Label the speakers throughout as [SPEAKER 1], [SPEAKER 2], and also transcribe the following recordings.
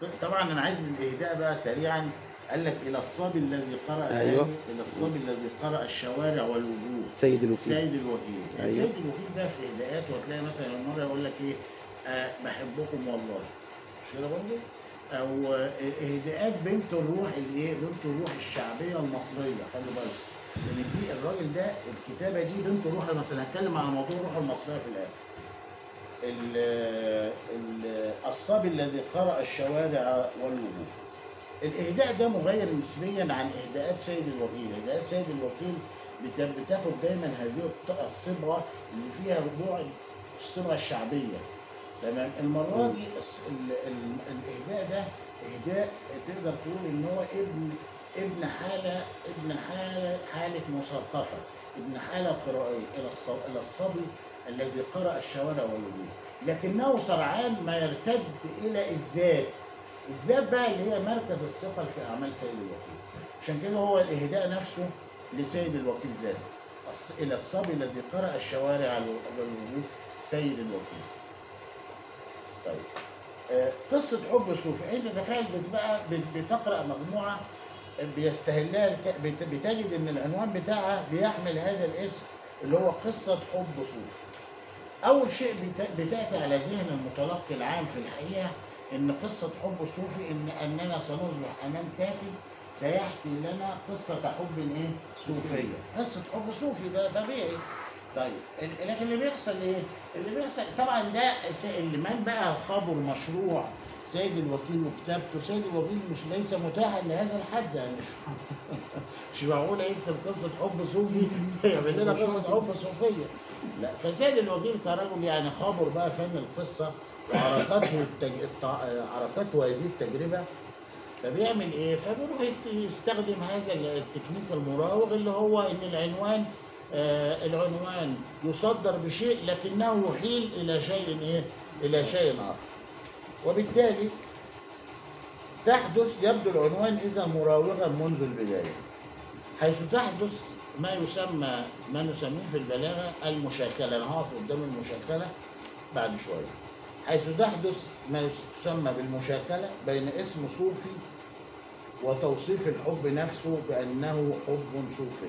[SPEAKER 1] طبعا انا عايز الاهداء بقى سريعا قال لك الى الصبي الذي قرأ
[SPEAKER 2] أيوة.
[SPEAKER 1] الى الصبي الذي قرأ الشوارع والوجوه
[SPEAKER 2] سيد الوكيل
[SPEAKER 1] سيد الوكيل
[SPEAKER 2] أيوة.
[SPEAKER 1] سيد الوكيل ده في اهداءاته هتلاقي مثلا مره يقول لك ايه آه بحبكم والله مش كده برضه؟ او آه، اهداءات بنت الروح الايه؟ بنت الروح الشعبيه المصريه خلي بالك لان دي الراجل ده الكتابه دي بنت الروح المصريه هنتكلم على موضوع الروح المصريه في الاخر. ال- ال- الصبي الذي قرأ الشوارع والوجوه. الاهداء ده مغير نسبيا عن اهداءات سيد الوكيل، اهداءات سيد الوكيل بت- بتاخد دايما هذه الط- الصبغه اللي فيها رجوع الصبغه الشعبيه. تمام؟ المره دي الس- ال- ال- الاهداء ده اهداء تقدر تقول ان هو ابن ابن حاله ابن حاله حاله مثقفه، ابن حاله قرائيه الى الص- الى الصبي الذي قرأ الشوارع والوجوه، لكنه سرعان ما يرتد الى الذات الذات بقى اللي هي مركز الثقل في اعمال سيد الوكيل عشان كده هو الاهداء نفسه لسيد الوكيل ذاته الص- الى الصبي الذي قرأ الشوارع والوجوه سيد الوكيل طيب آه، قصة حب صوفي انت تخيل بتبقى بت- بتقرأ مجموعة بيستهلها الك- بت- بتجد ان العنوان بتاعها بيحمل هذا الاسم اللي هو قصة حب صوفي أول شيء بت- بتأتي على ذهن المتلقي العام في الحقيقة إن قصة حب صوفي إن أننا سنصبح أمام كاتب سيحكي لنا قصة حب إيه؟ صوفية، قصة حب صوفي ده طبيعي. طيب ال- لكن اللي بيحصل إيه؟ اللي بيحصل طبعا ده س- اللي من بقى خبر مشروع سيد الوكيل وكتابته، سيد الوكيل مش ليس متاحا لهذا الحد يعني مش مش معقول يكتب قصة حب صوفي فيعمل لنا قصة حب صوفية. لا فسيد الوكيل كرجل يعني خابر بقى فن القصه وعركته التج... الت... عركته هذه التجربه فبيعمل ايه؟ فبيروح يست- يستخدم هذا التكنيك المراوغ اللي هو ان العنوان آه العنوان يصدر بشيء لكنه يحيل الى شيء ايه؟ الى شيء اخر. وبالتالي تحدث يبدو العنوان اذا مراوغا منذ البدايه. حيث تحدث ما يسمى ما نسميه في البلاغه المشاكله انا هقف قدام المشاكله بعد شويه حيث تحدث ما يس- تسمى بالمشاكله بين اسم صوفي وتوصيف الحب نفسه بانه حب صوفي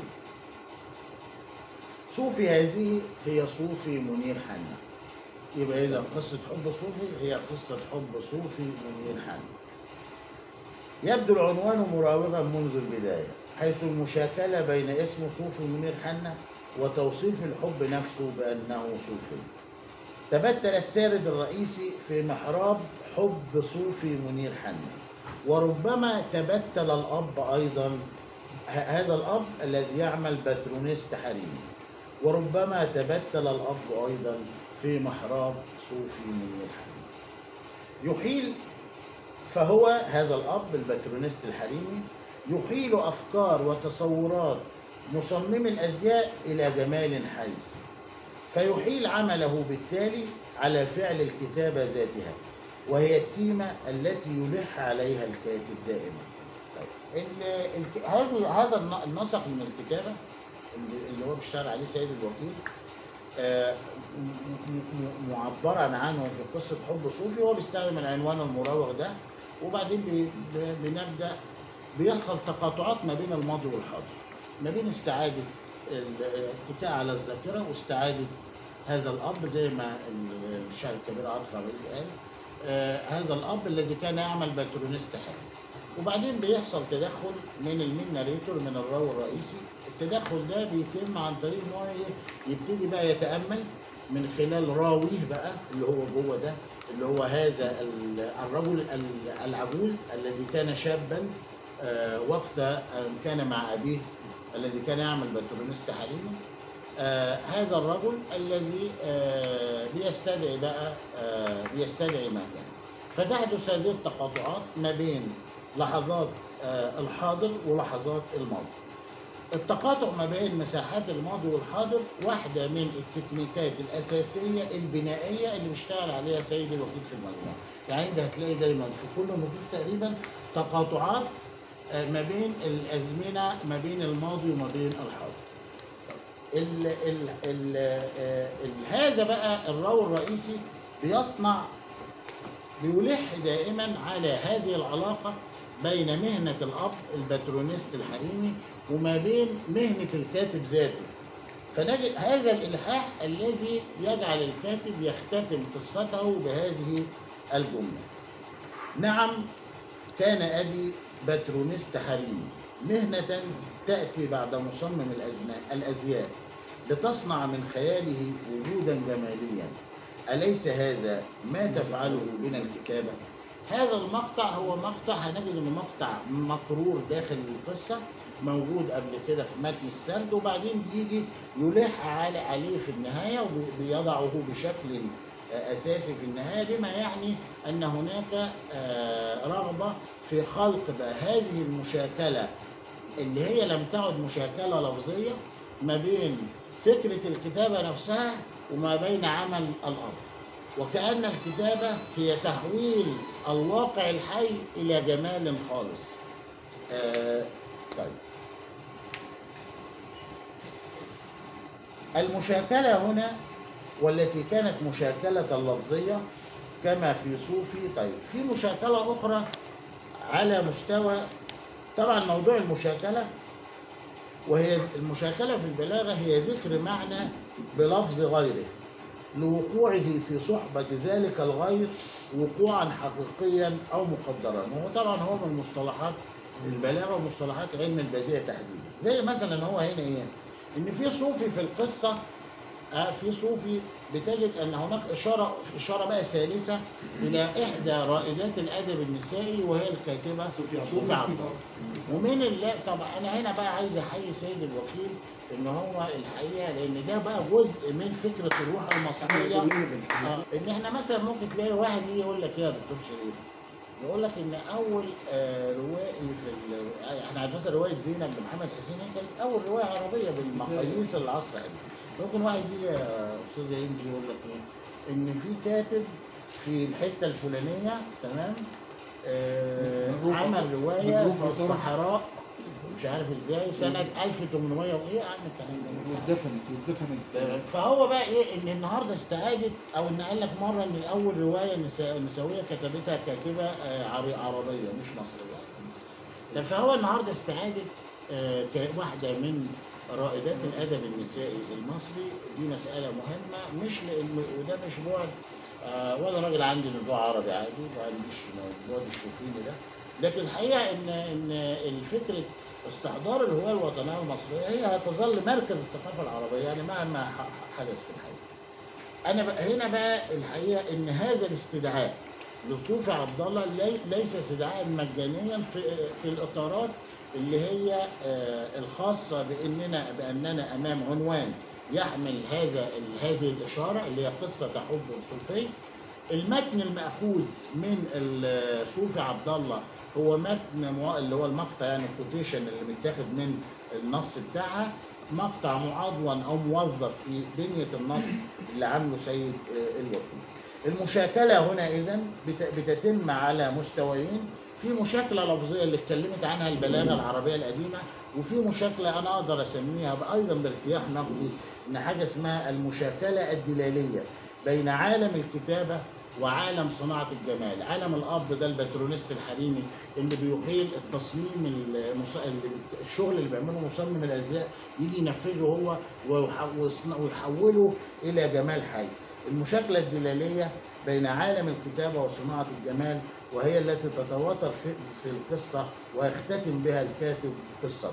[SPEAKER 1] صوفي هذه هي صوفي منير حنا يبقى اذا قصه حب صوفي هي قصه حب صوفي منير حنا يبدو العنوان مراوغا منذ البداية حيث المشاكلة بين اسم صوفي منير حنا وتوصيف الحب نفسه بأنه صوفي تبتل السارد الرئيسي في محراب حب صوفي منير حنا وربما تبتل الأب أيضا ه- هذا الأب الذي يعمل باترونيست حريمي وربما تبتل الأب أيضا في محراب صوفي منير حنا يحيل فهو هذا الأب الباترونيست الحريمي يحيل أفكار وتصورات مصمم الأزياء إلى جمال حي فيحيل عمله بالتالي على فعل الكتابة ذاتها وهي التيمة التي يلح عليها الكاتب دائما طيب ال- الك- هذه هذا الن- النسق من الكتابة اللي اللي هو بيشتغل عليه سيد الوكيل آه، م- م- م- معبرا عنه في قصة حب صوفي هو بيستخدم العنوان المراوغ ده وبعدين بي- ب- بنبدأ بيحصل تقاطعات ما بين الماضي والحاضر ما بين استعادة ال- الاتكاء على الذاكرة واستعادة هذا الأب زي ما ال- الشاعر الكبير عاطف عبد العزيز قال آه هذا الأب الذي كان يعمل باترونيست حالي وبعدين بيحصل تدخل من المين ناريتور من الراوي الرئيسي التدخل ده بيتم عن طريق ان هو إيه؟ يبتدي بقى يتامل من خلال راويه بقى اللي هو جوه ده اللي هو هذا ال- الرجل ال- العجوز الذي كان شابا آه، وقت أن كان مع ابيه الذي كان يعمل باترونيست حريمي آه هذا الرجل الذي آه بيستدعي بقى آه بيستدعي ما كان فتحدث هذه التقاطعات ما بين لحظات آه الحاضر ولحظات الماضي التقاطع ما بين مساحات الماضي والحاضر واحدة من التكنيكات الأساسية البنائية اللي بيشتغل عليها سيد الوكيل في المجموعة يعني انت هتلاقي دايما في كل النصوص تقريبا تقاطعات آه، ما بين الأزمنة ما بين الماضي وما بين الحاضر ال ال ال آه، ال هذا بقى الراوي الرئيسي بيصنع بيلح دائما على هذه العلاقة بين مهنة الأب الباترونيست الحريمي وما بين مهنة الكاتب ذاته فنجد هذا الإلحاح الذي يجعل الكاتب يختتم قصته بهذه الجملة نعم كان أبي باترونيست حريمي مهنة تأتي بعد مصمم الأزنا- الأزياء لتصنع من خياله وجودا جماليا أليس هذا ما تفعله بنا الكتابة؟ هذا المقطع هو مقطع هنجد انه مقطع مقرور داخل القصة موجود قبل كده في متن السرد وبعدين بيجي يلح على عليه في النهاية وبيضعه بشكل آه، أساسي في النهاية بما يعني أن هناك آه، رغبة في خلق بقى هذه المشاكلة اللي هي لم تعد مشاكلة لفظية ما بين فكرة الكتابة نفسها وما بين عمل الأب وكأن الكتابة هي تحويل الواقع الحي إلى جمال خالص آه طيب المشاكلة هنا والتي كانت مشاكلة لفظية كما في صوفي طيب في مشاكلة أخرى على مستوى طبعا موضوع المشاكلة وهي المشاكلة في البلاغة هي ذكر معنى بلفظ غيره لوقوعه في صحبة ذلك الغير وقوعا حقيقيا أو مقدرا وهو طبعا هو من مصطلحات البلاغة ومصطلحات علم البديع تحديدا زي مثلا هو هنا إيه إن في صوفي في القصة آه، في صوفي بتجد ان هناك اشاره اشاره بقى ثالثه الى احدى رائدات الادب النسائي وهي الكاتبه صوفي عبد الله ومن الله طبعا انا هنا بقى عايز احيي سيد الوكيل ان هو الحقيقه لان ده بقى جزء من فكره الروح المصريه آه، ان احنا مثلا ممكن تلاقي واحد يجي يقول لك يا دكتور شريف يقول لك ان اول آه، روائي في ال- آه، احنا مثلا روايه زينب لمحمد حسين هي كانت اول روايه عربيه بالمقاييس العصر الحديث ممكن واحد يجي يا استاذ ينجي يقول لك ايه ان في كاتب في الحته الفلانيه تمام آه
[SPEAKER 2] مجروح.
[SPEAKER 1] عمل روايه
[SPEAKER 2] مجروح
[SPEAKER 1] في
[SPEAKER 2] وطرح.
[SPEAKER 1] الصحراء مش عارف ازاي سنه 1800 وايه عم الكلام ده
[SPEAKER 2] واتدفنت واتدفنت
[SPEAKER 1] فهو بقى ايه ان النهارده استعادت او ان قال لك مره ان اول روايه نسا- نسويه كتبتها كاتبه آه، عري- عربيه مش مصريه طب فهو النهارده استعادت آه، كواحده من رائدات الادب النسائي المصري دي مساله مهمه مش لان وده مش بعد آه، وانا راجل عندي نزوع عربي عادي ما عنديش بعد الشوفيني ده لكن الحقيقه ان ان الفكره استحضار الهويه الوطنيه المصريه هي هتظل مركز الثقافه العربيه يعني مهما ح- حدث في الحقيقه. انا بقى هنا بقى الحقيقه ان هذا الاستدعاء لصوفي عبد الله لي ليس استدعاء مجانيا في في الاطارات اللي هي آه، الخاصه باننا باننا امام عنوان يحمل هذا ال- هذه الاشاره اللي هي قصه حب صوفي المتن المأخوذ من ال- صوفي عبد الله هو متن مو- اللي هو المقطع يعني الكوتيشن اللي متاخد من النص بتاعها مقطع معضون او موظف في بنيه النص اللي عامله سيد آه، الوكيل. المشاكله هنا اذا بت- بتتم على مستويين في مشاكله لفظيه اللي اتكلمت عنها البلاغه العربيه القديمه وفي مشاكله انا اقدر اسميها ايضا بارتياح نقدي ان حاجه اسمها المشاكله الدلاليه بين عالم الكتابه وعالم صناعه الجمال، عالم الاب ده الباترونيست الحريمي اللي بيحيل التصميم المص... الشغل اللي بيعمله مصمم الازياء يجي ينفذه هو ويح- ويصن- ويحوله الى جمال حي. المشاكله الدلاليه بين عالم الكتابه وصناعه الجمال وهي التي تتواتر في, في القصه ويختتم بها الكاتب قصته.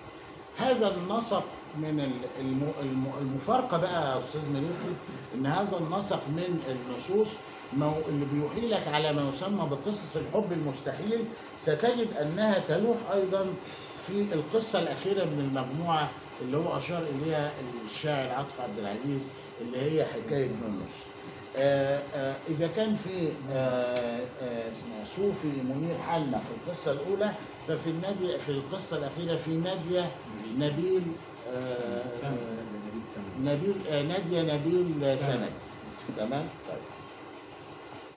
[SPEAKER 1] هذا النسق من ال- الم- الم- المفارقه بقى يا استاذ مليكي ان هذا النسق من النصوص مو- اللي بيحيلك على ما يسمى بقصص الحب المستحيل ستجد انها تلوح ايضا في القصه الاخيره من المجموعه اللي هو اشار اليها الشاعر عاطف عبد العزيز اللي هي حكايه نونس. آه آه اذا كان في آه آه اسمها صوفي منير حنا في القصه الاولى ففي النادي في القصه الاخيره في ناديه نبيل آه آه، نبيل آه، ناديه نبيل سند تمام